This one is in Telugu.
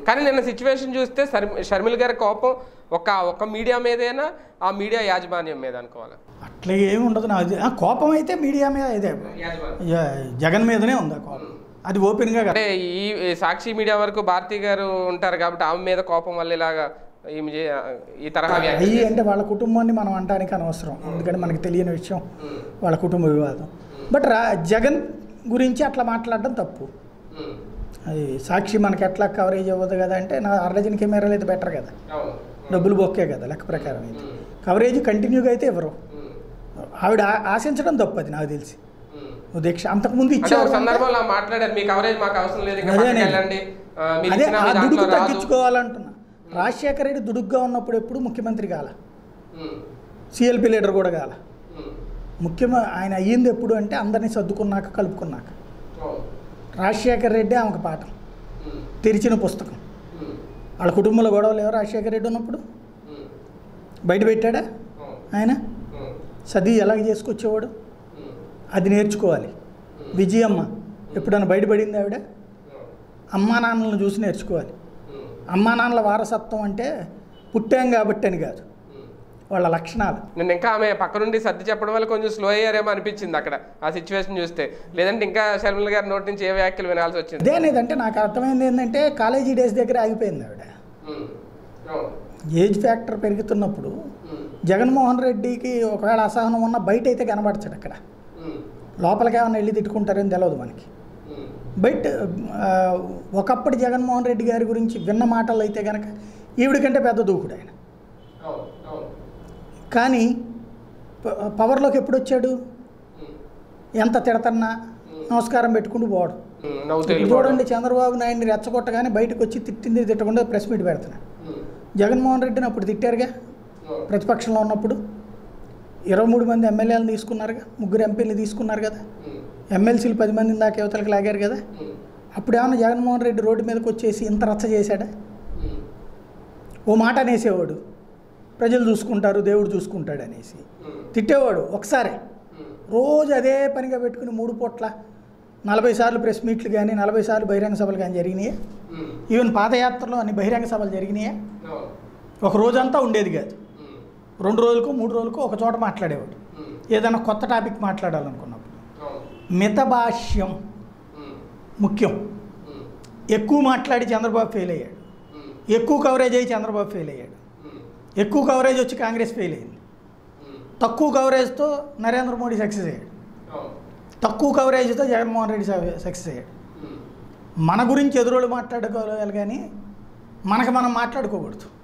కానీ నిన్న సిచ్యువేషన్ చూస్తే శర్మి- షర్మిల గారి కోపం ఒక ఒక మీడియా మీదేనా ఆ మీడియా యాజమాన్యం మీద అనుకోవాలి అట్లా ఏమి ఉండదు నాకు తె- ఆ కోపం అయితే మీడియా మీద ఇదే యాజమాన్యం జ- జగన్ మీదనే ఉంది ఆ కోపం అది ఓపెన్గా కాదు. అంటే ఈ ఈ సాక్షి మీడియా వరకు భారతి గారు ఉంటారు కాబట్టి ఆమె మీద కోపం వల్ల ఇలాగా ఈమె చే- ఈ తరహా వ్యాఖ్యలు అయ్యి అంటే వాళ్ళ కుటుంబాన్ని మనం అనడానికి అనవసరం ఎందుకంటే మనకి తెలియని విషయం ఉమ్, వాళ్ళ కుటుంబ వివాదం బట్ రా జగన్ గురించి అట్లా మాట్లాడడం తప్పు ఉమ్, అది సాక్షి మనకి ఎట్లా కవరేజ్ అవ్వదు కదా అంటే నా అరడజన్ కెమెరాలు అయితే బెటర్ కదా అవును డబ్బులు బొక్కే కదా లెక్క ప్రకారం అయితే ఉమ్, కవరేజ్ కంటిన్యూగా అయితే ఇవ్వరు ఉమ్, ఆవిడ ఆ- ఆశించడం తప్పు అది నాకు తెలిసి ఉమ్. నువ్వు దీక్ష అంతకుముందు అంటే ఒక ఇచ్చావు అంటే- సందర్భంలో మాట్లాడారు మీ కవరేజ్ మాకు అవసరం లేదు ఇంకా అదే పక్కకి నేను- వెళ్ళండి ఆ, మీరు అదే ఇచ్చిన ఆ మీ దాంట్లో దుడుకు రాదు తగ్గించుకోవాలంటున్నా రాజశేఖర రెడ్డి దుడుగ్గా ఉన్నప్పుడు ఎప్పుడు ముఖ్యమంత్రి కాల ఉమ్, సిఎల్పి లీడర్ కూడా కాల ఉమ్, ముఖ్యమ ఆయన అయ్యింది ఎప్పుడు అంటే అందరినీ సర్దుకున్నాక కలుపుకున్నాక అవును, రాజశేఖర రెడ్డి ఆమెకు పాఠం ఉమ్, తెరిచిన పుస్తకం ఉమ్, వాళ్ళ కుటుంబంలో గొడవలు ఎవరు రాజశేఖర రెడ్డి ఉన్నప్పుడు ఉమ్, బయట పెట్టాడా అవును, ఆయన ఉమ్, సది ఎలాగ చేసుకొచ్చేవాడు ఉమ్, అది నేర్చుకోవాలి విజయమ్మ ఎప్పుడైనా బయటపడింది ఆవిడ అవును, అమ్మా నాన్నలను చూసి నేర్చుకోవాలి ఉమ్, అమ్మా నాన్నల వారసత్వం అంటే పుట్టాం కాబట్టి అని కాదు ఉమ్. వాళ్ళ లక్షణాలు నేను ఇంకా ఆమె పక్క నుండి సర్ది చెప్పడం వల్ల కొంచెం స్లో అయ్యారేమో అనిపించింది అక్కడ ఆ సిచ్యువేషన్ చూస్తే లేదంటే ఇంకా షర్మిల గారి నోటి నుంచి ఏ వ్యాఖ్యలు వినాల్సి వచ్చింది అదేనేదంటే నాకు అర్థమైంది ఏంటంటే కాలేజీ డేస్ దగ్గర ఆగిపోయింది ఆవిడ ఉమ్, అవును, ఏజ్ ఫ్యాక్టర్ పెరుగుతున్నప్పుడు ఉమ్, జగన్మోహన్ రెడ్డికి ఒకవేళ అసహనం ఉన్న బయట అయితే కనబడతాడు అక్కడ ఉమ్, లోపలికి ఏమైనా వెళ్ళి తిట్టుకుంటారని తెలియదు మనకి ఉమ్, బట్ ఆ, ఒకప్పటి జగన్మోహన్ రెడ్డి గారి గురించి విన్న మాటలు అయితే కనుక ఈవిడ కంటే పెద్ద దూకుడు ఆయన అవును, అవును, కానీ ప- పవర్లోకి ఎప్పుడు వచ్చాడు ఉమ్, ఎంత తిడతన్నా నమస్కారం పెట్టుకుంటూ పోవడం ఉమ్, నవ్వుతూ ఇప్పుడు వెళ్ళిపోవడం. చూడండి చంద్రబాబు నాయుడిని రెచ్చగొట్టగానే బయటకు వచ్చి తిట్టింది తిట్టకుండా ప్రెస్ మీట్ పెడుతున్నాడు ఉమ్, జగన్మోహన్ రెడ్డిని అప్పుడు తిట్టారుగా అవును, ప్రతిపక్షంలో ఉన్నప్పుడు ఇరవై మూడు మంది ఎమ్మెల్యేలను తీసుకున్నారుగా ముగ్గురు ఎంపీలు తీసుకున్నారు కదా ఉమ్, ఎమ్మెల్సీలు పది మందిని దాకా యువతలకు లాగారు కదా ఉమ్, అప్పుడు ఏమన్నా జగన్మోహన్ రెడ్డి రోడ్డు మీదకి వచ్చేసి ఇంత రచ్చ చేశాడా ఉమ్, ఓ మాట అనేసేవాడు ప్రజలు చూసుకుంటారు దేవుడు చూసుకుంటాడు అనేసి ఉమ్, తిట్టేవాడు ఒకసారి ఉమ్, రోజు అదే పనిగా పెట్టుకుని మూడు పూట్ల నలభై సార్లు ప్రెస్ మీట్లు కానీ నలభై సార్లు బహిరంగ సభలు కానీ జరిగినాయి ఉమ్, ఈవెన్ పాదయాత్రలో అన్ని బహిరంగ సభలు జరిగినాయా అవును, ఒక రోజంతా ఉండేది కాదు ఉమ్, రెండు రోజులకు మూడు రోజులకు ఒక చోట మాట్లాడేవాడు ఉమ్, ఏదైనా కొత్త టాపిక్ మాట్లాడాలనుకున్నప్పుడు అవును, మితభాష్యం ఉమ్, ముఖ్యం ఉమ్, ఎక్కువ మాట్లాడి చంద్రబాబు ఫెయిల్ అయ్యాడు ఉమ్, ఎక్కువ కవరేజ్ అయ్యి చంద్రబాబు ఫెయిల్ అయ్యాడు ఉమ్, ఎక్కువ కవరేజ్ వచ్చి కాంగ్రెస్ ఫెయిల్ అయింది ఉమ్, తక్కువ కవరేజ్తో నరేంద్ర మోడీ సక్సెస్ అయ్యాడు అవును, తక్కువ కవరేజ్తో జగన్మోహన్ రెడ్డి సక్సెస్ అయ్యాడు ఉమ్, మన గురించి ఎదురోళ్ళు మాట్లాడుకోవాలి కానీ మనకు మనం మాట్లాడుకోకూడదు